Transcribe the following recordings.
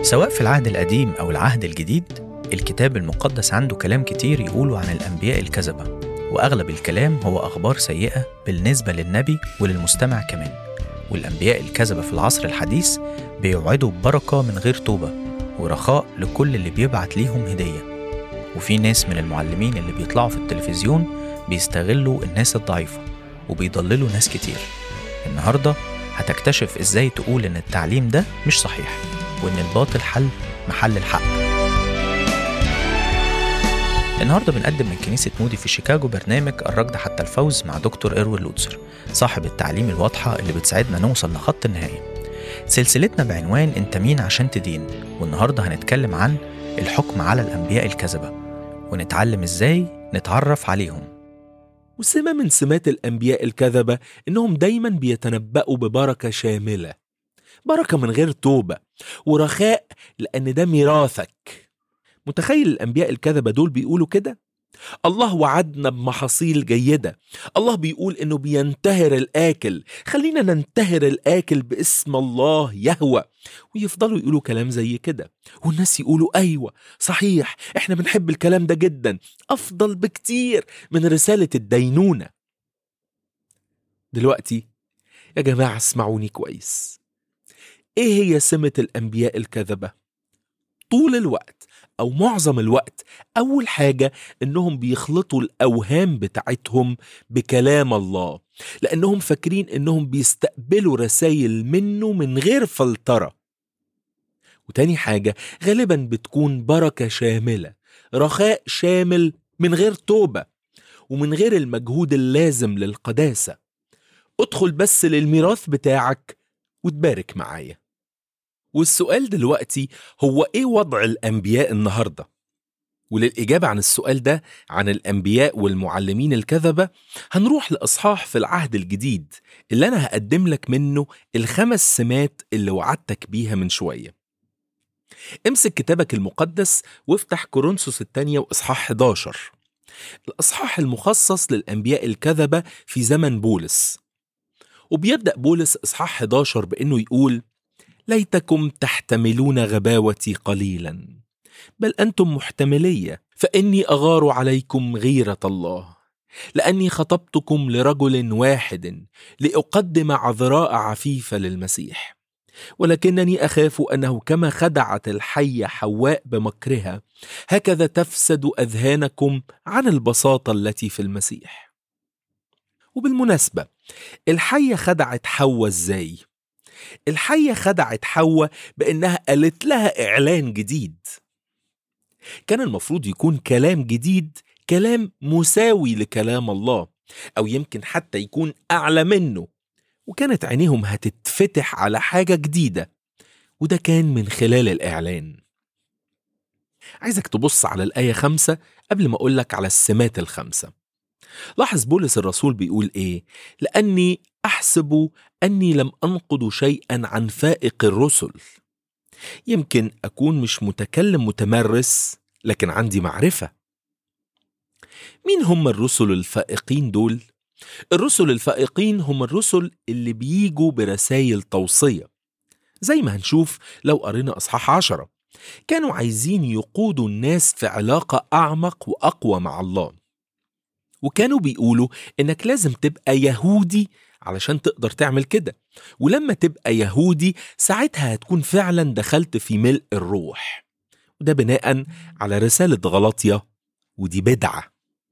سواء في العهد القديم أو العهد الجديد الكتاب المقدس عنده كلام كتير يقوله عن الأنبياء الكذبة وأغلب الكلام هو أخبار سيئة بالنسبة للنبي وللمستمع كمان والأنبياء الكذبة في العصر الحديث بيوعدوا ببركة من غير توبة ورخاء لكل اللي بيبعت ليهم هدية وفي ناس من المعلمين اللي بيطلعوا في التلفزيون بيستغلوا الناس الضعيفة وبيضللوا ناس كتير النهاردة هتكتشف ازاي تقول ان التعليم ده مش صحيح وان الباطل حل محل الحق النهارده بنقدم من كنيسة مودي في شيكاغو برنامج الركض حتى الفوز مع دكتور إروين لوتسر صاحب التعليم الواضحة اللي بتساعدنا نوصل لخط النهاية سلسلتنا بعنوان انت مين عشان تدين والنهارده هنتكلم عن الحكم على الأنبياء الكذبة ونتعلم ازاي نتعرف عليهم وسمة من سمات الأنبياء الكذبة إنهم دايما بيتنبأوا ببركة شاملة بركة من غير توبة ورخاء لأن ده ميراثك متخيل الأنبياء الكذبة دول بيقولوا كده؟ الله وعدنا بمحاصيل جيدة الله بيقول إنه بينتهر الآكل خلينا ننتهر الآكل باسم الله يهوى ويفضلوا يقولوا كلام زي كده والناس يقولوا أيوة صحيح إحنا بنحب الكلام ده جدا أفضل بكتير من رسالة الدينونة دلوقتي يا جماعة اسمعوني كويس إيه هي سمة الأنبياء الكذبة؟ طول الوقت أو معظم الوقت أول حاجة إنهم بيخلطوا الأوهام بتاعتهم بكلام الله لأنهم فاكرين إنهم بيستقبلوا رسائل منه من غير فلترة وتاني حاجة غالبا بتكون بركة شاملة رخاء شامل من غير توبة ومن غير المجهود اللازم للقداسة ادخل بس للميراث بتاعك وتبارك معايا والسؤال دلوقتي هو ايه وضع الانبياء النهارده وللاجابه عن السؤال ده عن الانبياء والمعلمين الكذبه هنروح لاصحاح في العهد الجديد اللي انا هقدم لك منه الخمس سمات اللي وعدتك بيها من شويه امسك كتابك المقدس وافتح كورنثوس الثانيه واصحاح 11 الاصحاح المخصص للانبياء الكذبه في زمن بولس وبيبدا بولس اصحاح 11 بانه يقول ليتكم تحتملون غباوتي قليلا بل انتم محتمليه فاني اغار عليكم غيره الله لاني خطبتكم لرجل واحد لاقدم عذراء عفيفه للمسيح ولكنني اخاف انه كما خدعت الحيه حواء بمكرها هكذا تفسد اذهانكم عن البساطه التي في المسيح وبالمناسبه الحيه خدعت حواء ازاي الحية خدعت حواء بأنها قالت لها إعلان جديد كان المفروض يكون كلام جديد كلام مساوي لكلام الله أو يمكن حتى يكون أعلى منه وكانت عينيهم هتتفتح على حاجة جديدة وده كان من خلال الإعلان عايزك تبص على الآية خمسة قبل ما أقولك على السمات الخمسة لاحظ بولس الرسول بيقول إيه لأني أحسب أني لم أنقض شيئا عن فائق الرسل يمكن أكون مش متكلم متمرس لكن عندي معرفة مين هم الرسل الفائقين دول؟ الرسل الفائقين هم الرسل اللي بيجوا برسائل توصية زي ما هنشوف لو قرينا أصحاح عشرة كانوا عايزين يقودوا الناس في علاقة أعمق وأقوى مع الله وكانوا بيقولوا إنك لازم تبقى يهودي علشان تقدر تعمل كده ولما تبقى يهودي ساعتها هتكون فعلا دخلت في ملء الروح وده بناء على رسالة غلطية ودي بدعة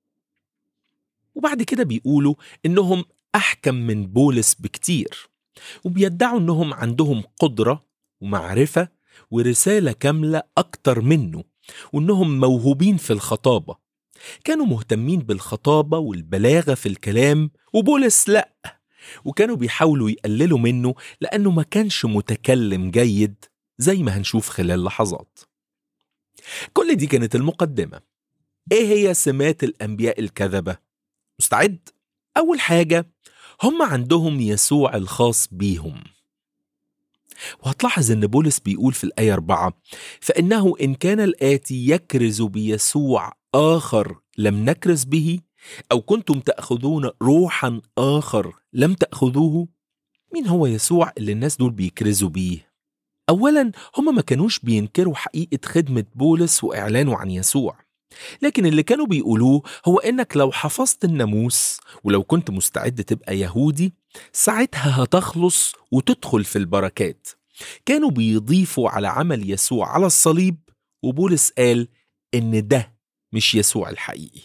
وبعد كده بيقولوا إنهم أحكم من بولس بكتير وبيدعوا إنهم عندهم قدرة ومعرفة ورسالة كاملة أكتر منه وإنهم موهوبين في الخطابة كانوا مهتمين بالخطابة والبلاغة في الكلام وبولس لأ وكانوا بيحاولوا يقللوا منه لأنه ما كانش متكلم جيد زي ما هنشوف خلال لحظات كل دي كانت المقدمة إيه هي سمات الأنبياء الكذبة؟ مستعد؟ أول حاجة هم عندهم يسوع الخاص بيهم وهتلاحظ ان بولس بيقول في الآية أربعة فإنه إن كان الآتي يكرز بيسوع آخر لم نكرز به أو كنتم تأخذون روحا آخر لم تأخذوه مين هو يسوع اللي الناس دول بيكرزوا بيه أولا هم ما كانوش بينكروا حقيقة خدمة بولس وإعلانه عن يسوع لكن اللي كانوا بيقولوه هو إنك لو حفظت الناموس ولو كنت مستعد تبقى يهودي ساعتها هتخلص وتدخل في البركات كانوا بيضيفوا على عمل يسوع على الصليب وبولس قال إن ده مش يسوع الحقيقي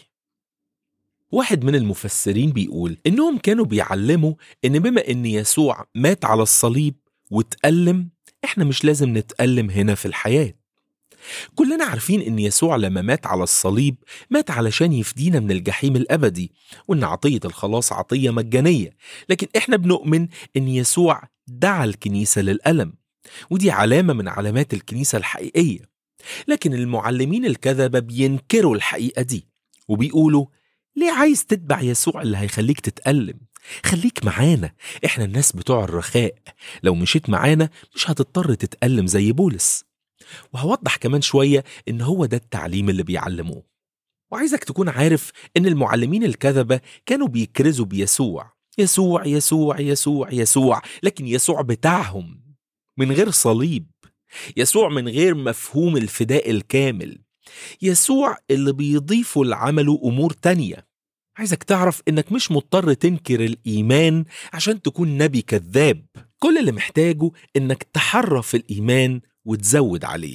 واحد من المفسرين بيقول إنهم كانوا بيعلموا إن بما إن يسوع مات على الصليب واتألم إحنا مش لازم نتألم هنا في الحياة كلنا عارفين إن يسوع لما مات على الصليب مات علشان يفدينا من الجحيم الأبدي وإن عطية الخلاص عطية مجانية لكن إحنا بنؤمن إن يسوع دعا الكنيسة للألم ودي علامة من علامات الكنيسة الحقيقية لكن المعلمين الكذبة بينكروا الحقيقة دي وبيقولوا ليه عايز تتبع يسوع اللي هيخليك تتألم خليك معانا احنا الناس بتوع الرخاء لو مشيت معانا مش هتضطر تتألم زي بولس وهوضح كمان شوية إن هو ده التعليم اللي بيعلموه وعايزك تكون عارف إن المعلمين الكذبة كانوا بيكرزوا بيسوع يسوع يسوع يسوع يسوع لكن يسوع بتاعهم من غير صليب يسوع من غير مفهوم الفداء الكامل يسوع اللي بيضيفوا لعمله أمور تانية عايزك تعرف إنك مش مضطر تنكر الإيمان عشان تكون نبي كذاب كل اللي محتاجه إنك تحرف الإيمان وتزود عليه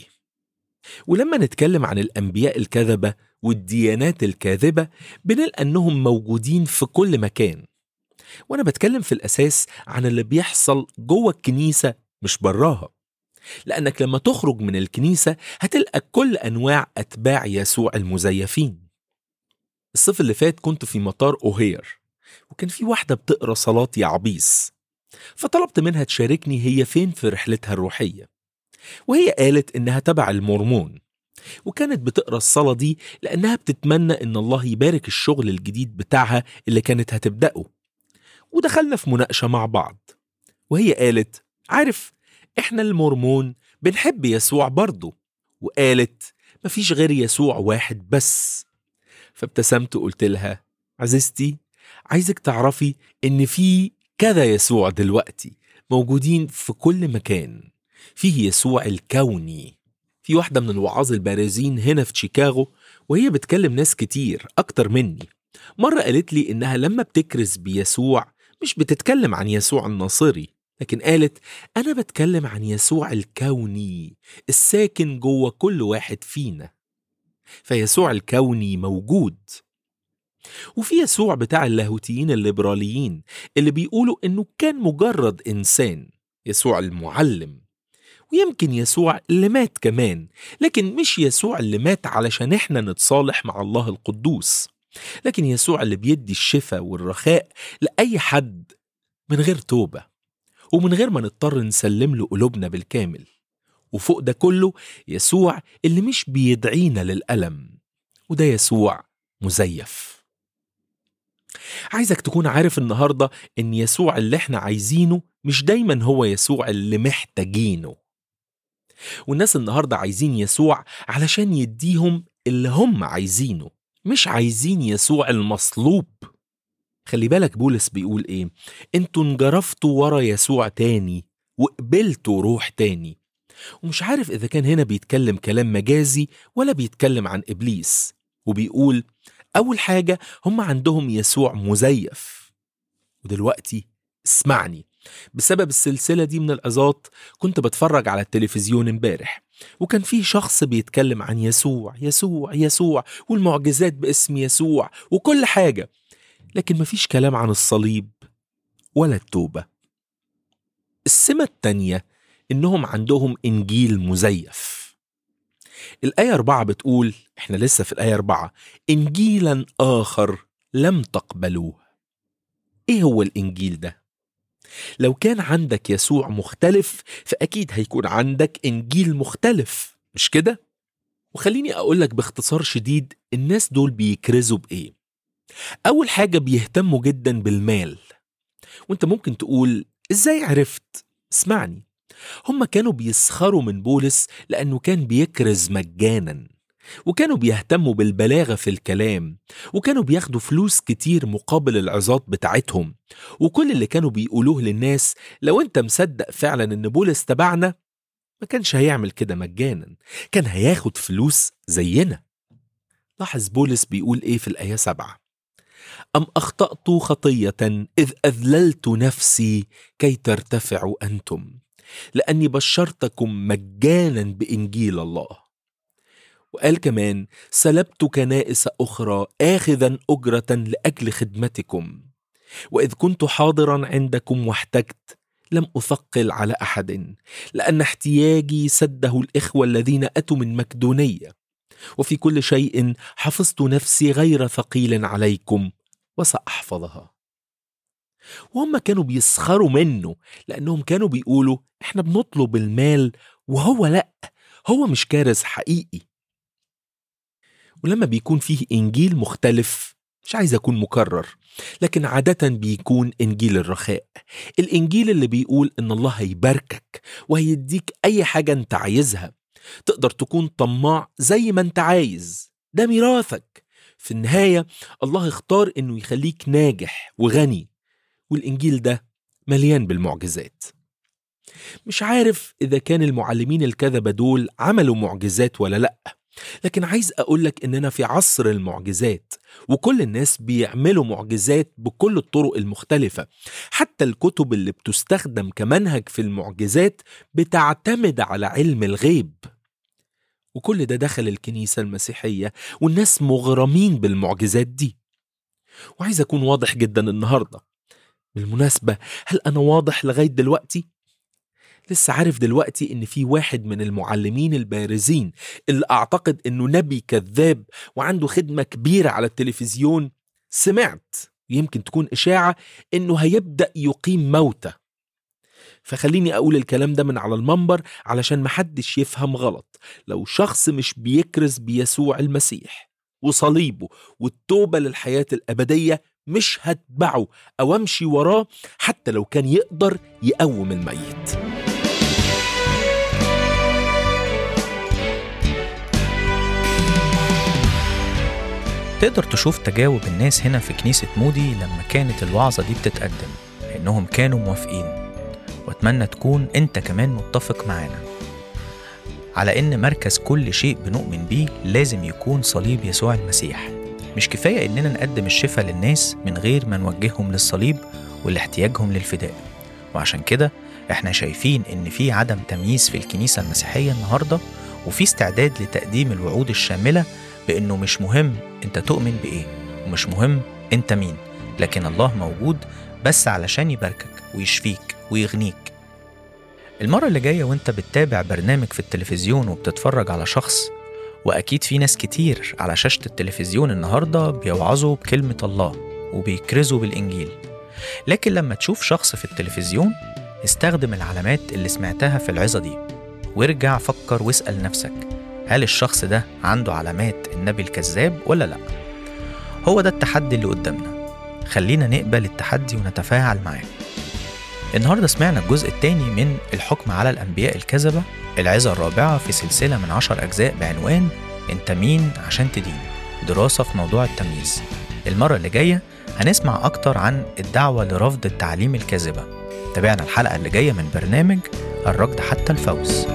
ولما نتكلم عن الأنبياء الكذبة والديانات الكاذبة بنلقى أنهم موجودين في كل مكان وأنا بتكلم في الأساس عن اللي بيحصل جوه الكنيسة مش براها لأنك لما تخرج من الكنيسة هتلقى كل أنواع أتباع يسوع المزيفين الصيف اللي فات كنت في مطار أوهير وكان في واحدة بتقرأ صلاة يعبيس فطلبت منها تشاركني هي فين في رحلتها الروحية وهي قالت إنها تبع المورمون وكانت بتقرأ الصلاة دي لأنها بتتمنى إن الله يبارك الشغل الجديد بتاعها اللي كانت هتبدأه ودخلنا في مناقشة مع بعض وهي قالت عارف إحنا المورمون بنحب يسوع برضه وقالت مفيش غير يسوع واحد بس فابتسمت وقلت لها عزيزتي عايزك تعرفي إن في كذا يسوع دلوقتي موجودين في كل مكان فيه يسوع الكوني في واحدة من الوعاظ البارزين هنا في شيكاغو وهي بتكلم ناس كتير أكتر مني مرة قالت لي إنها لما بتكرز بيسوع مش بتتكلم عن يسوع الناصري لكن قالت أنا بتكلم عن يسوع الكوني الساكن جوه كل واحد فينا فيسوع الكوني موجود وفي يسوع بتاع اللاهوتيين الليبراليين اللي بيقولوا إنه كان مجرد إنسان يسوع المعلم ويمكن يسوع اللي مات كمان لكن مش يسوع اللي مات علشان احنا نتصالح مع الله القدوس لكن يسوع اللي بيدي الشفاء والرخاء لأي حد من غير توبة ومن غير ما نضطر نسلم له قلوبنا بالكامل وفوق ده كله يسوع اللي مش بيدعينا للألم وده يسوع مزيف عايزك تكون عارف النهاردة إن يسوع اللي احنا عايزينه مش دايما هو يسوع اللي محتاجينه والناس النهاردة عايزين يسوع علشان يديهم اللي هم عايزينه مش عايزين يسوع المصلوب خلي بالك بولس بيقول ايه انتوا انجرفتوا ورا يسوع تاني وقبلتوا روح تاني ومش عارف اذا كان هنا بيتكلم كلام مجازي ولا بيتكلم عن ابليس وبيقول اول حاجة هم عندهم يسوع مزيف ودلوقتي اسمعني بسبب السلسلة دي من العظات كنت بتفرج على التلفزيون امبارح وكان في شخص بيتكلم عن يسوع يسوع يسوع والمعجزات باسم يسوع وكل حاجة لكن مفيش كلام عن الصليب ولا التوبة السمة التانية إنهم عندهم إنجيل مزيف الآية أربعة بتقول إحنا لسه في الآية أربعة إنجيلا آخر لم تقبلوه إيه هو الإنجيل ده؟ لو كان عندك يسوع مختلف فأكيد هيكون عندك إنجيل مختلف مش كده؟ وخليني أقولك باختصار شديد الناس دول بيكرزوا بإيه؟ أول حاجة بيهتموا جدا بالمال وانت ممكن تقول إزاي عرفت؟ اسمعني هم كانوا بيسخروا من بولس لأنه كان بيكرز مجانا وكانوا بيهتموا بالبلاغة في الكلام وكانوا بياخدوا فلوس كتير مقابل العظات بتاعتهم وكل اللي كانوا بيقولوه للناس لو انت مصدق فعلا ان بولس تبعنا ما كانش هيعمل كده مجانا كان هياخد فلوس زينا لاحظ بولس بيقول ايه في الآية سبعة أم أخطأت خطية إذ أذللت نفسي كي ترتفعوا أنتم لأني بشرتكم مجانا بإنجيل الله وقال كمان سلبت كنائس أخرى آخذا أجرة لأجل خدمتكم وإذ كنت حاضرا عندكم واحتجت لم أثقل على أحد لأن احتياجي سده الإخوة الذين أتوا من مكدونية وفي كل شيء حفظت نفسي غير ثقيل عليكم وسأحفظها وهم كانوا بيسخروا منه لأنهم كانوا بيقولوا إحنا بنطلب المال وهو لأ هو مش كارث حقيقي ولما بيكون فيه إنجيل مختلف مش عايز أكون مكرر لكن عادة بيكون إنجيل الرخاء الإنجيل اللي بيقول إن الله هيباركك وهيديك أي حاجة أنت عايزها تقدر تكون طماع زي ما أنت عايز ده ميراثك في النهاية الله اختار إنه يخليك ناجح وغني والإنجيل ده مليان بالمعجزات مش عارف إذا كان المعلمين الكذبة دول عملوا معجزات ولا لأ لكن عايز أقولك إننا في عصر المعجزات وكل الناس بيعملوا معجزات بكل الطرق المختلفة حتى الكتب اللي بتستخدم كمنهج في المعجزات بتعتمد على علم الغيب وكل ده دخل الكنيسة المسيحية والناس مغرمين بالمعجزات دي وعايز أكون واضح جدا النهاردة بالمناسبة هل أنا واضح لغاية دلوقتي؟ لسه عارف دلوقتي ان في واحد من المعلمين البارزين اللي اعتقد انه نبي كذاب وعنده خدمة كبيرة على التلفزيون سمعت يمكن تكون اشاعة انه هيبدأ يقيم موتى فخليني اقول الكلام ده من على المنبر علشان محدش يفهم غلط لو شخص مش بيكرز بيسوع المسيح وصليبه والتوبة للحياة الأبدية مش هتبعه أو أمشي وراه حتى لو كان يقدر يقوم الميت تقدر تشوف تجاوب الناس هنا في كنيسة مودي لما كانت الوعظة دي بتتقدم لأنهم كانوا موافقين وأتمنى تكون أنت كمان متفق معانا على إن مركز كل شيء بنؤمن بيه لازم يكون صليب يسوع المسيح مش كفاية إننا نقدم الشفاء للناس من غير ما نوجههم للصليب ولاحتياجهم للفداء وعشان كده احنا شايفين إن في عدم تمييز في الكنيسة المسيحية النهاردة وفي استعداد لتقديم الوعود الشاملة بإنه مش مهم أنت تؤمن بإيه ومش مهم أنت مين لكن الله موجود بس علشان يباركك ويشفيك ويغنيك المرة اللي جاية وانت بتتابع برنامج في التلفزيون وبتتفرج على شخص وأكيد في ناس كتير على شاشة التلفزيون النهاردة بيوعظوا بكلمة الله وبيكرزوا بالإنجيل لكن لما تشوف شخص في التلفزيون استخدم العلامات اللي سمعتها في العظة دي وارجع فكر واسأل نفسك هل الشخص ده عنده علامات النبي الكذاب ولا لا هو ده التحدي اللي قدامنا خلينا نقبل التحدي ونتفاعل معاه النهارده سمعنا الجزء الثاني من الحكم على الأنبياء الكذبة العظة الرابعة في سلسلة من عشر أجزاء بعنوان أنت مين عشان تدين دراسة في موضوع التمييز المرة اللي جاية هنسمع أكتر عن الدعوة لرفض التعليم الكاذبة تابعنا الحلقة اللي جاية من برنامج الركض حتى الفوز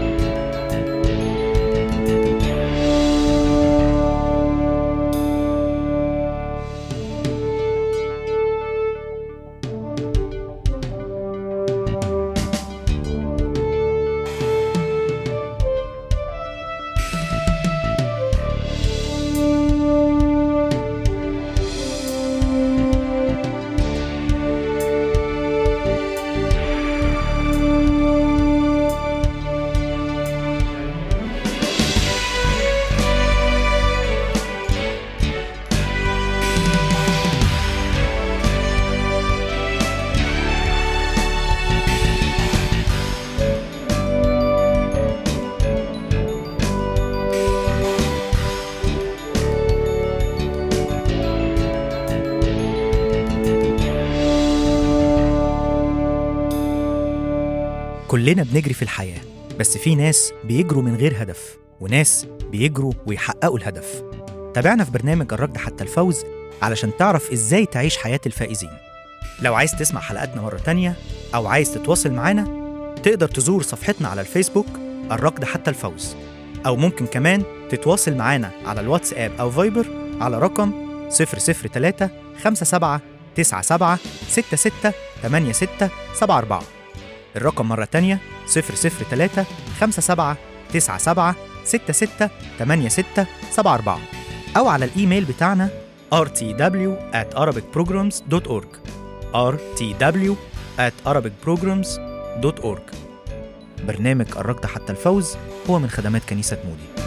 كلنا بنجري في الحياة بس في ناس بيجروا من غير هدف وناس بيجروا ويحققوا الهدف تابعنا في برنامج الركض حتى الفوز علشان تعرف ازاي تعيش حياة الفائزين لو عايز تسمع حلقاتنا مرة تانية أو عايز تتواصل معانا تقدر تزور صفحتنا على الفيسبوك الركض حتى الفوز أو ممكن كمان تتواصل معانا على الواتساب أو فايبر على رقم 003 57 97 66 86 74 الرقم مرة تانية 003 57 97 66 86 74 أو على الإيميل بتاعنا rtw at arabicprograms.org rtw at arabicprograms.org برنامج الركض حتى الفوز هو من خدمات كنيسة مودي